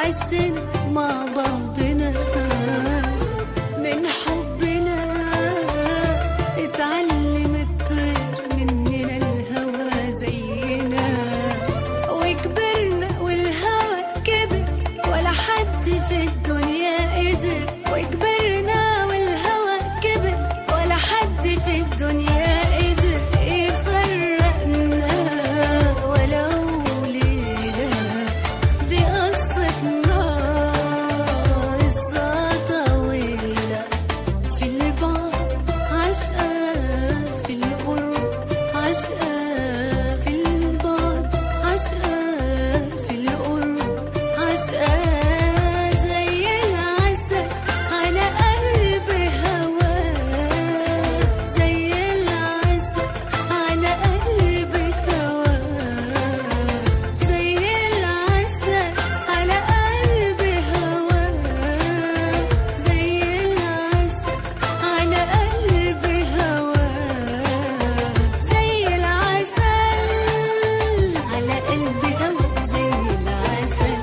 عشنا مع بعضنا من حبنا اتعلم الطير مننا الهوى زينا وكبرنا والهوى كبر ولا حد في الدنيا قدر وكبرنا والهوى كبر ولا حد في الدنيا قدر يفرقنا ولو ليلة دي قصتنا قصة طويلة في البعد عشقة في القرب عشقة في البعد عشقة في القرب عشقة زي العسل على قلب هواه زي العسل على قلب هواه زي العسل على قلب هواه زي العسل على قلب هواه زي العسل على قلب هواه زي العسل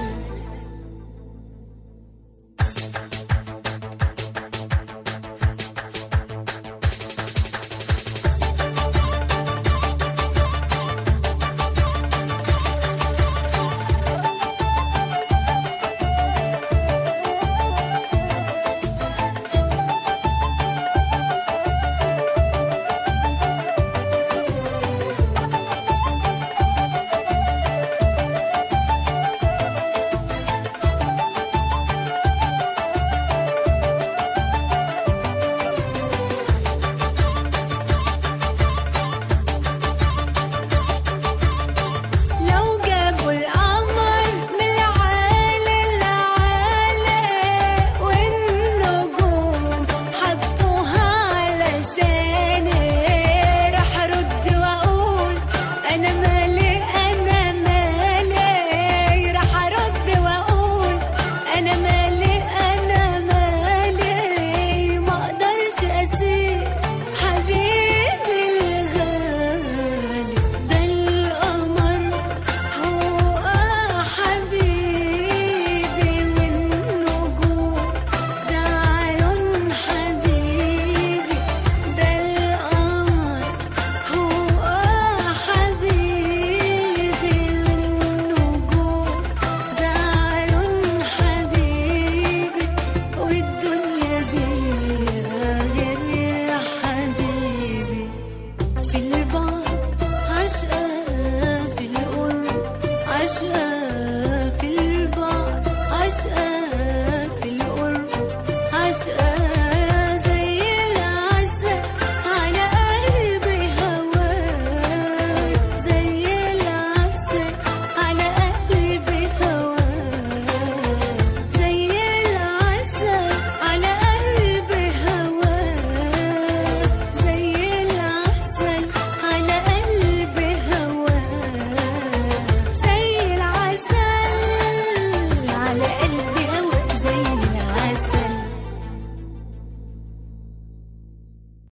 لو جابوا القمر من العالي لعالي والنجوم حطوها علشاني راح ارد واقول انا مالي انا مالي راح ارد واقول انا مالي انا مالي ما اقدرش اسيب حبيبي الغالي ده القمر هو حبيبي والنجوم ده عيون حبيبي ده القمر هو حبيبي والنجوم ده عيون حبيبي والدنيا دي غير يا حبيبي في البعد عشقة في القرب عشقة في البعد عشقة